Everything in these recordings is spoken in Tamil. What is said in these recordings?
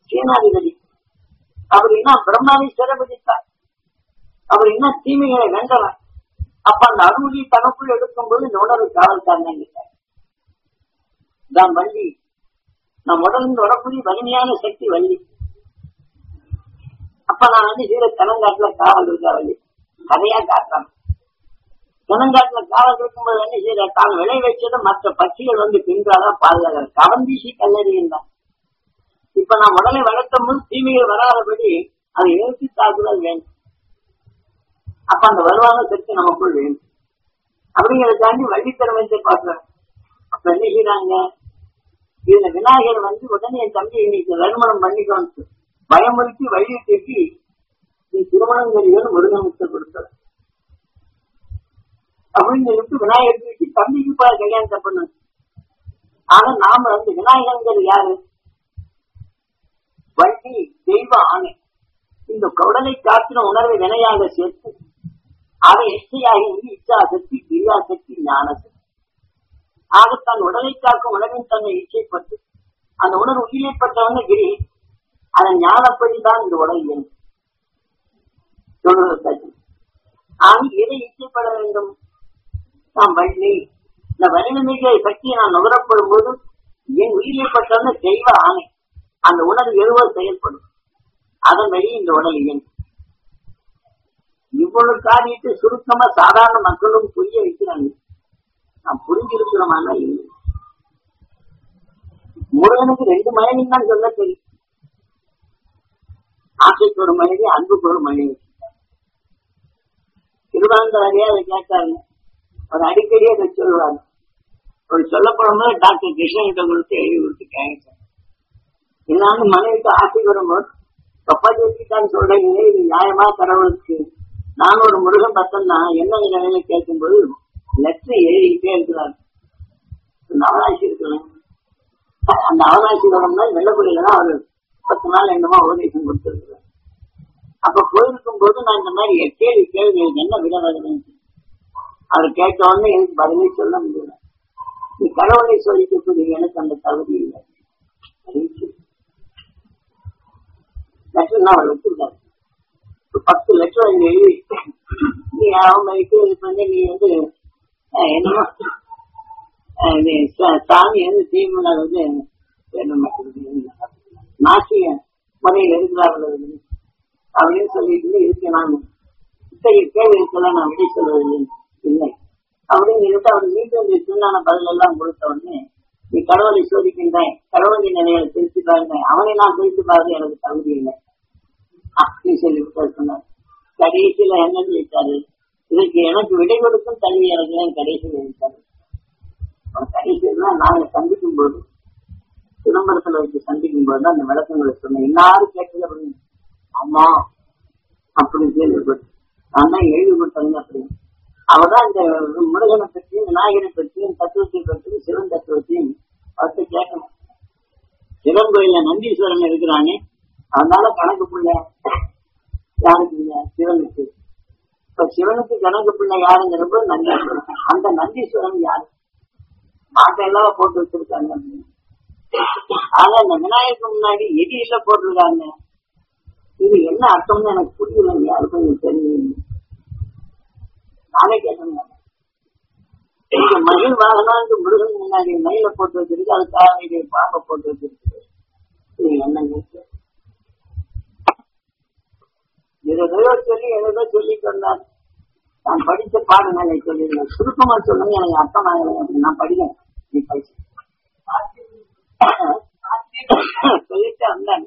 சேனாதிபதி அவர் என்ன பிரம்மாவை சிறப்பிடித்தார் அவர் என்ன தீமைகளை வென்றவர் அப்ப அந்த அருள்மொழி தனக்குள் எடுக்கும்போது இந்த உணர்வு காவல்காரன் தான் வள்ளி நம் உடலிருந்து வரக்கூடிய வலிமையான சக்தி வள்ளி அப்ப நான் வந்து சீர தெலங்காட்டுல காவல் இருக்கா வள்ளி கதையா காட்டுறான் தெலங்காட்டுல காவல் இருக்கும்போது என்ன செய்யற தான் விளை வச்சதை மற்ற பட்சிகள் வந்து பின்றாதான் பாதுகாக்கிறது கவந்தீசி கல்லறியும் தான் இப்ப நான் உடலை வளர்த்தும் போது தீமைகள் வராதபடி அதை எழுத்து தாக்குதல் வேண்டும் அப்ப அந்த வருவான சக்தி நமக்குள் வேண்டும் அப்படிங்கிறத தாண்டி வள்ளித்திறமைத்தை பார்க்கிறேன் அப்ப என்ன செய்யறாங்க இதுல விநாயகர் வந்து உடனே என் தம்பி இன்னைக்கு நறுமணம் பண்ணிக்கொண்டு பயமுறுத்தி வழியை கட்டி நீ திருமணம் தெரியும் முருகனுக்கு கொடுத்தார் அப்படின்னு சொல்லிட்டு விநாயகர் வச்சு தம்பிக்கு பா கல்யாணத்தை பண்ணு ஆனா நாம வந்து விநாயகங்கிறது யாரு வண்டி தெய்வ ஆணை இந்த உடலை காத்தின உணர்வை வினையாக சேர்த்து அதை இச்சையாகி இச்சாசக்தி கிரியாசக்தி ஞானசக்தி ஆக தன் உடலை காக்கும் உணவின் தன்னை இச்சைப்பட்டு அந்த உணர்வு உயிரைப்பட்டவங்க கிரி அதன் ஞானப்படிதான் இந்த உடல் இயங்கும் சொல்றது ஆக எதை இச்சைப்பட வேண்டும் நாம் வள்ளி இந்த வலிமைமிக சக்தியை நான் நுகரப்படும் போது என் உயிரைப்பட்டவங்க தெய்வ ஆணை அந்த உணர்வு எழுவது செயல்படும் அதன் வழி இந்த உடல் இயங்கும் இவ்வளவு காரியத்தை சுருக்கமா சாதாரண மக்களும் புரிய வைக்கிறாங்க நான் புரிஞ்சிருக்கிறோமானா இல்லை முருகனுக்கு ரெண்டு மனைவி தான் சொல்ல தெரியும் ஆசைக்கு ஒரு மனைவி அன்புக்கு ஒரு மனைவி திருவாந்தரையா அதை கேட்டாங்க ஒரு அடிக்கடி அதை சொல்லுவாங்க ஒரு சொல்லப்படும் போது டாக்டர் கிருஷ்ணன் கிட்ட கொடுத்து எழுதி கொடுத்து கேட்க இல்லாம மனைவிக்கு ஆசைக்கு வரும்போது தப்பா ஜெயிச்சுட்டான்னு சொல்றீங்க இது நியாயமா கடவுளுக்கு நான் ஒரு முருகன் பக்தன் தான் என்ன நிலையில கேட்கும்போது லெட்டர் எழுதிக்கிட்டே இருக்கிறார் இந்த அவராசி இருக்கலாம் அந்த அவராசி வரம்னா வெள்ளக்குடியில தான் அவர் பத்து நாள் என்னமோ உபதேசம் கொடுத்திருக்கிறார் அப்ப போயிருக்கும் போது நான் இந்த மாதிரி கேள்வி கேள்வி எனக்கு என்ன விட வருதுன்னு அவர் கேட்ட உடனே எனக்கு பதிலே சொல்ல முடியல நீ கடவுளை சொல்லிக்கக்கூடிய எனக்கு அந்த தகுதி இல்லை லெட்டர் நான் அவர் வச்சிருக்காரு ஒரு பத்து லெட்டர் அங்க எழுதி நீ அவங்களுக்கு இது பண்ணி நீ வந்து அஹ், என்னமோ அஹ், இது சா- சாமி வந்து தீமுல வந்து வேணும் நாசிய முறையில் இருக்கிறார்கள் அப்படின்னு சொல்லிட்டு இருக்கேன் நான் இத்தகைய கேள்விக்கெல்லாம் நான் விடை சொல்வதில்லை இல்லை அப்படின்னு சொல்லிட்டு அவர் மீண்டும் இந்த சின்னான பதில் எல்லாம் கொடுத்த உடனே நீ கடவுளை சோதிக்கின்றேன் கடவுளின் நிலையை திருத்தி பாருங்க அவனை நான் திருத்தி பாருங்க எனக்கு தகுதி இல்லை அப்படி சொல்லி விட்டார் சொன்னார் கடைசியில என்ன சொல்லிட்டாரு இதுக்கு எனக்கு விடை கொடுக்கும் தகுதி எனக்கு ஏன் கடைசியில் இருக்காரு கடைசியில் தான் நாங்க சந்திக்கும் போது சிதம்பரத்துல வச்சு சந்திக்கும் போது தான் அந்த விளக்கங்களை சொன்னேன் எல்லாரும் கேட்டது அப்படின்னு அம்மா அப்படி கேள்விப்பட்டு நான் தான் எழுதி கொடுத்தேங்க அப்படின்னு அவர்தான் இந்த முருகனை பற்றியும் விநாயகரை பற்றியும் தத்துவத்தை பற்றியும் சிவன் தத்துவத்தையும் அவர்கிட்ட கேட்கணும் சிவன் கோயில்ல நந்தீஸ்வரன் இருக்கிறானே அதனால கணக்கு பிள்ளை யாருக்கு இல்ல சிவனுக்கு இப்ப சிவனுக்கு கணக்கு பிள்ளை யாருங்கிறப்ப நந்தீஸ்வரன் அந்த நந்தீஸ்வரன் யாரு மாட்டை எல்லாம் போட்டு வச்சிருக்காங்க அப்படின்னு. ஆனா இந்த விநாயகருக்கு முன்னாடி எது இல்ல போட்டிருக்காங்க இது என்ன அர்த்தம்னு எனக்கு புரியல யாருக்கும் எனக்கு தெரியும் நானே கேட்டேன் இந்த மகிழ் வாகனம் முருகன் முன்னாடி மயில போட்டு வச்சிருக்கு அதுக்காக இது பாம்பை போட்டு வச்சிருக்கு இது என்னங்க ஏதோ சொல்லி ஏதோ சொல்லிட்டு வந்தார் நான் படிச்ச பாடங்களை சொல்லியிருந்தேன் சுருக்கமா சொல்லுங்க எனக்கு அர்த்தம் ஆகலை அப்படின்னு நான் படிக்கிறேன் நீ படிச்சு சொல்லிட்டு வந்தேன்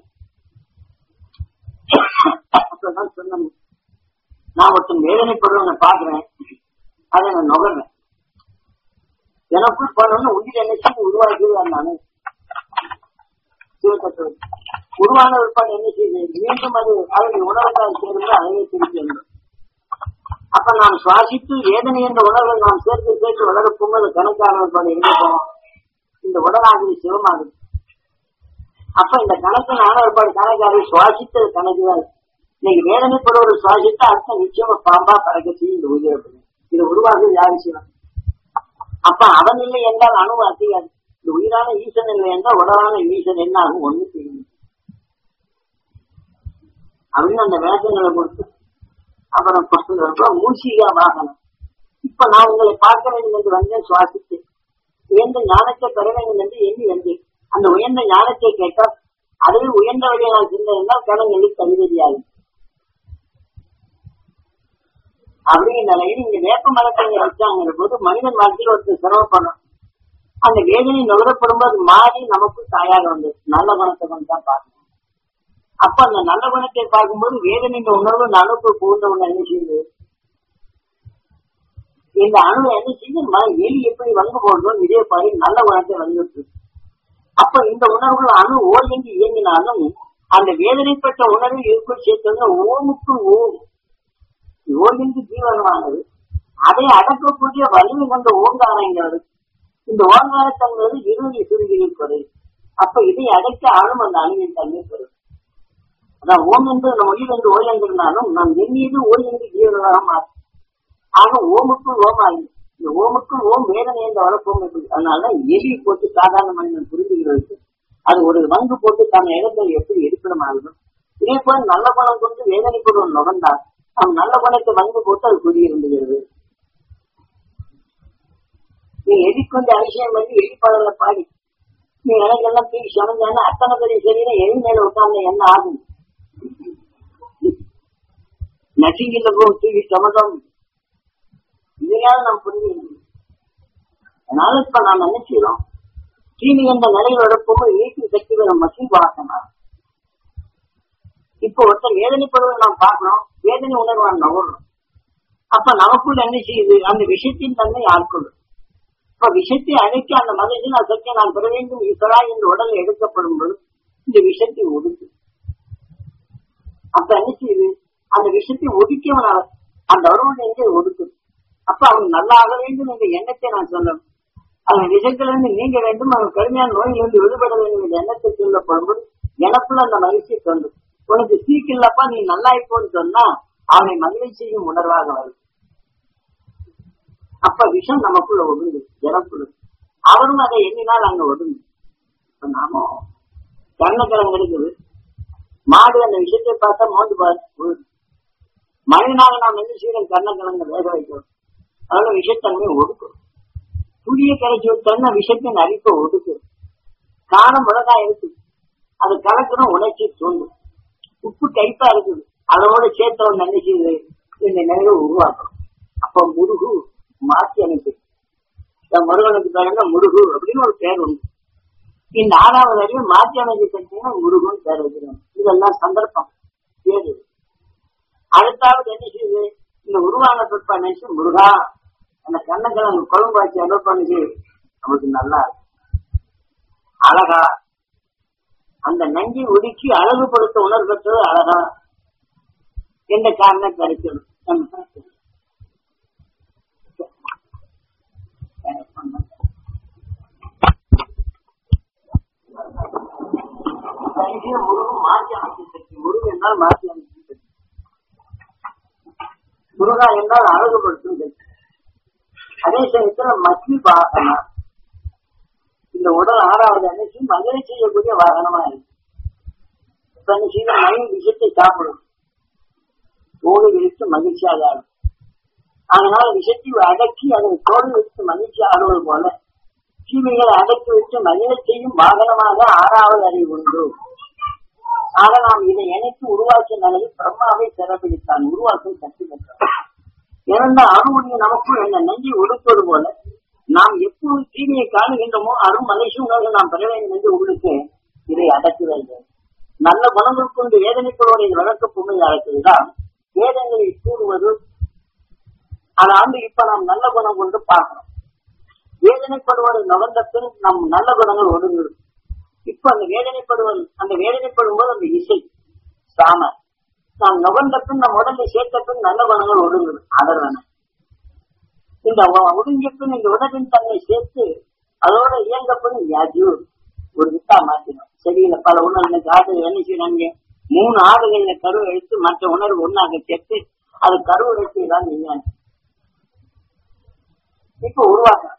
அப்பதான் சொன்னேன் நான் ஒருத்தன் வேதனைப்படுறவங்க பாக்குறேன் அதை நான் நுகர்றேன் எனக்குள் பண்ணணும்னு உயிர் என்ன உருவாக்கிடுவார் நானு சிவத்தத்துவம் உருவான விற்பாடு என்ன செய்யுது மீண்டும் அது அதனுடைய உணவுக்காக சேர்ந்து அதையே திருப்பி வேண்டும் அப்ப நாம் சுவாசித்து வேதனை என்ற உணர்வை நாம் சேர்த்து சேர்த்து வளரப்போம் அது கணக்கான விற்பாடு எங்க போவோம் இந்த உடலாகுது சிவமாகுது அப்ப இந்த கணக்கு நான விற்பாடு கணக்காக சுவாசித்தது கணக்கு தான் இன்னைக்கு வேதனைப்படுவது சுவாசித்தா அர்த்தம் நிச்சயமா பாம்பா பறக்க செய்யும் இந்த உயிரிழப்பு இது உருவாகுது யாரு சிவன் அப்ப அவன் இல்லை என்றால் அணு அசையாது இந்த உயிரான ஈசன் இல்லை என்றால் உடலான ஈசன் என்ன ஆகும் ஒண்ணு செய்யும் அப்படின்னு அந்த வேதங்களை கொடுத்து அப்புறம் அப்புறம் மூசிகா வாகனம் இப்ப நான் உங்களை பார்க்க வேண்டும் என்று வந்தேன் சுவாசித்து உயர்ந்த ஞானத்தை பெற வேண்டும் என்று எண்ணி வந்தேன் அந்த உயர்ந்த ஞானத்தை கேட்டால் அதுவே உயர்ந்த வழியை நான் சென்றதென்றால் கணங்களில் கவிதையாகும் அப்படிங்கிற நிலையில் இங்க வேப்ப மரத்தை வச்சாங்கிற போது மனிதன் வாழ்க்கையில் ஒருத்தர் சிரமப்படும் அந்த வேதனை நுகரப்படும் போது மாறி நமக்கு தாயாக வந்தது நல்ல குணத்தை கொண்டு தான் பார்க்கணும் அப்ப அந்த நல்ல குணத்தை பார்க்கும்போது வேதனையின் உணர்வு இந்த அணுக்கு புகுந்த ஒண்ணு என்ன செய்யுது இந்த அணு என்ன செய்யுது எலி எப்படி வந்து போடுறோம் இதே மாதிரி நல்ல குணத்தை வந்துட்டு அப்ப இந்த உணர்வுகள் அணு ஓய்ந்து இயங்கினாலும் அந்த வேதனைப்பட்ட உணர்வு இருக்கும் சேர்த்து ஓமுக்கு ஓம் ஓய்ந்து ஜீவனமானது அதை அடக்கக்கூடிய வலிமை கொண்ட ஓங்காரங்கிறது இந்த ஓங்காரத்தங்கிறது இருபது சுருகியில் குறையும் அப்ப இதை அடைக்க ஆளும் அந்த அணுவின் தன்மை பெறும் அதான் ஓம் என்று நம் மொழியில் என்று ஓய் என்றிருந்தாலும் நாம் எண்ணியது ஓய் என்று ஜீவனாக மாற்றும் ஆக ஓமுக்குள் ஓமாயி இந்த ஓமுக்குள் ஓம் வேதனை என்ற வளர்ப்போம் எப்படி அதனால எலி போட்டு சாதாரண மனிதன் புரிஞ்சுகிறது அது ஒரு வங்கு போட்டு தன் இடத்தில் எப்படி இருக்கணுமாகும் இதே போல் நல்ல குணம் கொண்டு வேதனைப்படுவன் நுகர்ந்தார் அவன் நல்ல குணத்தை வங்கு போட்டு அது குடியிருந்துகிறது நீ எலி கொஞ்சம் அதிசயம் பண்ணி எலி பாடல பாடி நீ எனக்கெல்லாம் தூக்கி சமைஞ்சானா அத்தனை பெரிய சரீரம் எலி மேல உட்கார்ந்த என்ன ஆகும் நசிங்கில போகும் தூக்கி சமதம் இதையாவது நாம் புரிஞ்சுக்கணும் அதனால இப்ப நாம் என்ன செய்யறோம் தீனி என்ற நிலையில் எடுப்போம் இயற்கை சக்திகளை மசில் வாசனா இப்போ ஒருத்தர் வேதனைப்படுவதை நாம் பார்க்கிறோம் வேதனை உணர்வு நாம் நகர்றோம் அப்ப நமக்குள்ள என்ன செய்யுது அந்த விஷயத்தின் தன்மை ஆட்கொள்ளும் இப்ப விஷத்தை அழைக்க அந்த மகிழ்ச்சி நான் சத்திய நான் பெற வேண்டும் ஈஸ்வரா என்று உடல் எடுக்கப்படும் பொழுது இந்த விஷத்தை ஒதுக்கு அப்ப என்ன செய்யுது அந்த விஷயத்தை ஒதுக்கியவன் அவர் அந்த உறவு எங்கே ஒதுக்குது அப்ப அவன் நல்லா ஆக வேண்டும் என்ற எண்ணத்தை நான் சொல்லணும் அவன் விஷத்திலிருந்து நீங்க வேண்டும் அவன் கடுமையான நோயிலிருந்து விடுபட வேண்டும் என்ற எண்ணத்தை சொல்லப்படும் போது எனக்குள்ள அந்த மகிழ்ச்சியை தோன்றும் உனக்கு சீக்கு இல்லப்பா நீ நல்லா இருப்போன்னு சொன்னா அவனை மகிழ்ச்சியும் உணர்வாக வரும் அப்ப விஷம் நமக்குள்ள ஒடுங்கு எனக்குள்ள அவரும் அதை எண்ணினால் அங்க ஒடுங்கு இப்ப நாம கண்ணக்கிழங்கு இருக்குது மாடு அந்த விஷயத்தை பார்த்தா மோந்து பார்த்து மனிதனாக நாம் என்ன செய்யறோம் கண்ணக்கிழங்கு வேக வைக்கிறோம் அதனால விஷத்தன்மை ஒடுக்கும் புளிய கரைச்சி விட்டோம்னா விஷத்தின் அரிப்பை ஒடுக்கு காரம் மிளகாய் இருக்கு அது கலக்கணும் உணர்ச்சி தோன்றும் உப்பு கைப்பா இருக்குது அதோட சேர்த்த ஒன்று என்ன செய்யுது இந்த நிலையை உருவாக்கணும் அப்ப முருகு மாற்றி அமைப்பு முருகனுக்கு பேருன்னா முருகு அப்படின்னு ஒரு பேர் உண்டு இந்த ஆறாவது அறிவு மாற்றி அமைப்பு பார்த்தீங்கன்னா முருகன் பேர் வைக்கிறோம் இதெல்லாம் சந்தர்ப்பம் பேரு அடுத்தாவது என்ன செய்யுது இந்த உருவான பிற்பா நினைச்சு முருகா அந்த கண்ணக்கிழங்கு குழம்பு வச்சு அலோட் பண்ணுச்சு நமக்கு நல்லா இருக்கு அழகா அந்த நஞ்சை ஒதுக்கி அழகுபடுத்த உணர்வு அழகா எந்த காரணம் கிடைக்கணும் முருகன் மாற்றி அமைச்சு சக்தி முருகன் என்றால் மாற்றி அமைச்சு சக்தி முருகா என்றால் அழகுபடுத்தும் சக்தி அதே சமயத்துல மத்தி வாகனா இந்த உடல் ஆறாவது அன்னைக்கு மகிழ்ச்சி செய்யக்கூடிய வாகனமா இருக்கு இப்ப என்ன செய்ய மணி விஷத்தை சாப்பிடும் ஓடி விரித்து மகிழ்ச்சியாக ஆடும் அதனால விஷத்தை அடக்கி அதை கோடி வைத்து மகிழ்ச்சி ஆடுவது போல தீமைகளை அடக்கி வைத்து மகிழச் செய்யும் வாகனமாக ஆறாவது அறிவு உண்டு ஆக நாம் இதை இணைத்து உருவாக்கிய நிலையில் பிரம்மாவை சிறப்பிடித்தான் உருவாக்கும் சக்தி பெற்றான் இறந்த அணுவுடைய நமக்குள் என்ன நெஞ்சை ஒடுக்குவது போல நாம் எப்போது தீமையை காணுகின்றோமோ அரும் மகிழ்ச்சி உணர்வு நாம் பெற வேண்டும் என்று உள்ளுக்கு இதை அடக்கி வேண்டும் நல்ல குணங்கள் கொண்டு வேதனைப்படுவதை வழக்க பொம்மை அழைத்ததுதான் வேதங்களை கூறுவது அதாவது இப்ப நாம் நல்ல குணம் கொண்டு பார்க்கிறோம் வேதனைப்படுவதை நுகர்ந்த பின் நம் நல்ல குணங்கள் ஒடுங்கிடும் இப்ப அந்த வேதனைப்படுவது அந்த வேதனைப்படும் போது அந்த இசை சாம நாம் நுகர்ந்த பின் நம் உடலை சேர்த்த பின் நல்ல குணங்கள் ஒடுங்கிடும் அதர்வன இந்த ஒடுங்கிய பின் இந்த உடலின் தன்னை சேர்த்து அதோட இயங்க பின் யாஜு ஒரு வித்தா மாற்றினோம் சரியில்லை பல உணர்வு ஆடு என்ன செய்யறாங்க மூணு ஆடுகள்ல கருவை எடுத்து மற்ற உணர்வு ஒன்னாக சேர்த்து அது கருவை எடுத்துதான் விஞ்ஞானம் இப்ப உருவாக்குறோம்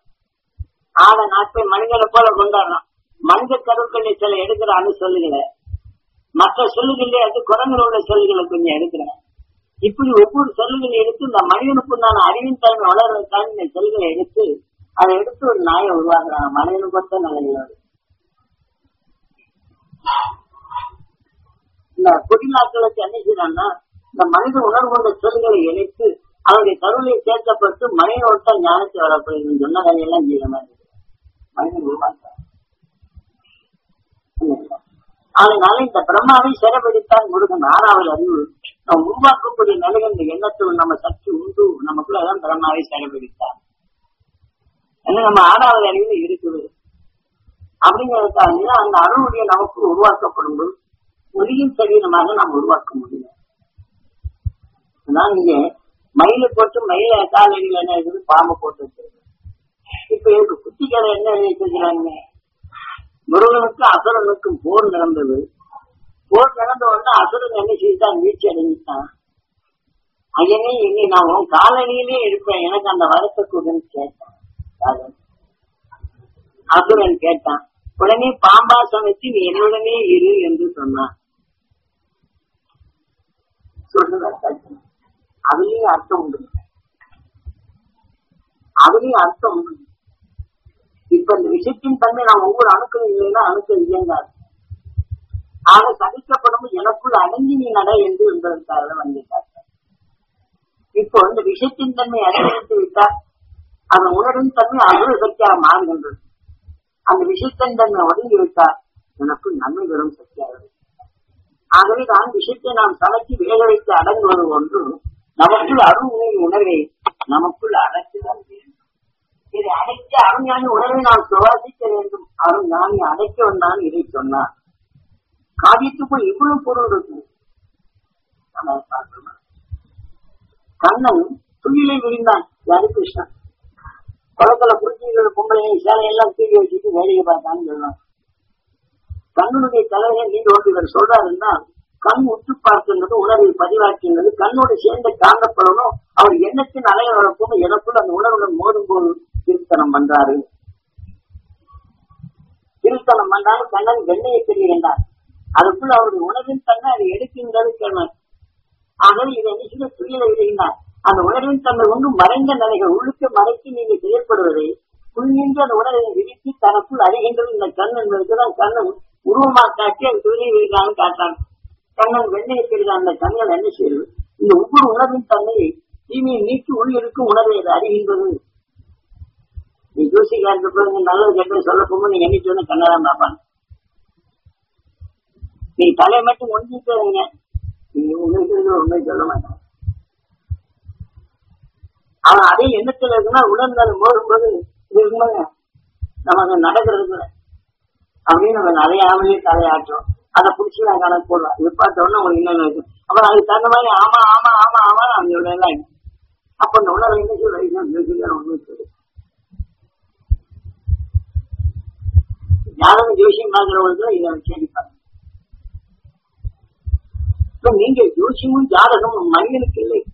ஆடை நாட்கள் மனிதனை போல கொண்டாடுறோம் மனித கருக்களை சில எடுக்கிறான்னு சொல்லுங்களேன் மற்ற செல்லுகளே அது குரங்குல உள்ள செல்லுகளை கொஞ்சம் எடுக்கிறேன் இப்படி ஒவ்வொரு செல்லுகளை எடுத்து இந்த மனிதனுக்கு உண்டான அறிவின் தன்மை வளர்றதுக்காக இந்த செல்களை எடுத்து அதை எடுத்து ஒரு நாயை உருவாக்குறாங்க மனிதனுக்கு ஒத்த நிலைகளோடு இந்த குடிநாட்களுக்கு என்ன செய்யறாங்கன்னா இந்த மனித உணர்வு கொண்ட செல்களை இணைத்து அவருடைய கருவிலை சேர்க்கப்பட்டு மனிதனோட்ட ஞானத்தை வரப்படுகிறது சொன்ன கதையெல்லாம் செய்ய மாதிரி மனிதன் உருவாக்குறான் அதனால இந்த பிரம்மாவை சிறப்பிடித்தான் முருகன் ஆறாவது அறிவு நாம் உருவாக்கக்கூடிய நிலைகள் இந்த எண்ணத்தில் நம்ம சக்தி உண்டு நமக்குள்ளதான் பிரம்மாவை சிறப்பிடித்தார் ஏன்னா நம்ம ஆறாவது அறிவு இருக்குது அப்படிங்கிறதுக்காக அந்த அருளுடைய நமக்கு உருவாக்கப்படும் போது ஒளியின் சரீரமாக நாம் உருவாக்க முடியும் அதான் இங்க மயிலை போட்டு மயில காலடியில் என்ன இருக்குது பாம்பு போட்டு வச்சிருக்கு இப்ப இதுக்கு குத்திக்கதை என்ன எழுதி வச்சிருக்கிறாங்க முருகனுக்கும் அசுரனுக்கும் போர் நடந்தது போர் நடந்த உடனே அசுரன் என்ன செய்தான் வீழ்ச்சி அடைஞ்சிட்டான் ஐயனே இனி நான் உன் காலடியிலே இருப்பேன் எனக்கு அந்த வரத்தை கொடுன்னு கேட்டான் ராஜன். அசுரன் கேட்டான் உடனே பாம்பாசம் வச்சு நீ என்னுடனே இரு என்று சொன்னான் சொல்றதா சத்தியம். அதுலயும் அர்த்தம் உண்டு அதுலயும் அர்த்தம் உண்டு இப்ப இந்த விஷயத்தின் தன்மை நான் ஒவ்வொரு அணுக்கள் இல்லைன்னா அணுக்கள் இயங்காது ஆக சகிக்கப்படும் எனக்குள் அடங்கி நீ நட என்று என்பதற்காக வந்திருக்கார் இப்போ இந்த விஷயத்தின் தன்மை அதிகரித்து விட்டால் அதன் உணர்வின் தன்மை அவ்வளவு சக்தியாக மாறுகின்றது அந்த விஷயத்தின் தன்மை ஒதுங்கி விட்டால் எனக்கு நன்மை பெறும் சக்தியாக இருக்கும். ஆகவே தான் விஷயத்தை நாம் சமைத்து வேக வைத்து அடங்குவது ஒன்று நமக்குள் அருள் உணர்வை நமக்குள் அடக்குதல் வேண்டும் இதை அடைக்க அருஞானி உணர்வை நாம் சுவாசிக்க வேண்டும் அருஞானி அடைக்க வந்தான் இதை சொன்னார் காவியத்துக்குள் இவ்வளவு பொருள் இருக்கு நம்ம அதை பார்க்கணும். கண்ணன் துயிலை விரிந்தான் யாரு கிருஷ்ணன் குளத்துல புரிஞ்சுக்கிற பொம்பளை சேலையெல்லாம் தூக்கி வச்சுட்டு வேலையை பார்த்தான்னு சொல்லலாம் கண்ணுடைய தலைவரை நீங்க ஒன்று இவர் சொல்றாருன்னா கண் உற்று பார்க்கின்றது உணர்வை பதிவாக்கின்றது கண்ணோடு சேர்ந்த காந்தப்படணும் அவர் எண்ணத்தின் அலைய வரப்போது எனக்குள் அந்த உணர்வுடன் மோதும் போது திருத்தனம் பண்றாரு திருத்தனம் பண்ணாலும் கண்ணன் வெண்ணையை தெரிகின்றார் அதுக்குள்ள அவருடைய உணர்வின் தன்மை அதை எடுக்கின்றது கேள்வன் ஆகவே இதை என்ன துயில விடுகின்றார் அந்த உணர்வின் தன்மை ஒன்று மறைந்த நிலைகள் உள்ளுக்கு மறைத்து நீங்க செயல்படுவதை புள்ளின்ற அந்த உணர்வை விரித்து தனக்குள் அறிகின்றது இந்த கண் என்பதுதான் கண்ணன் உருவமா காட்டி அது துயிலை விடுகிறான்னு காட்டான் கண்ணன் வெண்ணையை பெறுகிற அந்த கண்கள் என்ன செய்யுது இந்த ஒவ்வொரு உணர்வின் தன்மையை தீமையை நீக்கி உள் இருக்கும் உணர்வை அது அறிகின்றது நீ ஜோசிக்காரத்து போய் நல்லது கெட்டது சொல்ல போகும்போது நீங்க என்ன சொன்ன கண்ணதான் பார்ப்பாங்க நீ தலையை மட்டும் ஒன்றிக்கிறீங்க நீங்க உங்களுக்கு உண்மை சொல்ல மாட்டான் அவன் அதே எண்ணத்துல இருக்குன்னா உடல் மோதும்போது இது உண்மைங்க நமக்கு நடக்கிறது அப்படின்னு நம்ம நிறையாமலே தலையாட்டுறோம் அதை புடிச்சு நான் கணக்கு போடுவேன் இது பார்த்த உடனே உங்களுக்கு என்னென்ன இருக்கு அப்புறம் அதுக்கு தகுந்த மாதிரி ஆமா ஆமா ஆமா ஆமா அவங்க எல்லாம் அப்ப அந்த உணர்வு என்ன சொல்ல உண்மை சொல்லு ஜாதகம் ஜோசியம் பார்க்கிறவங்களுக்கு இதை கேள்விப்பாங்க இப்ப நீங்க ஜோசியமும் ஜாதகமும் மனிதனுக்கு இல்லை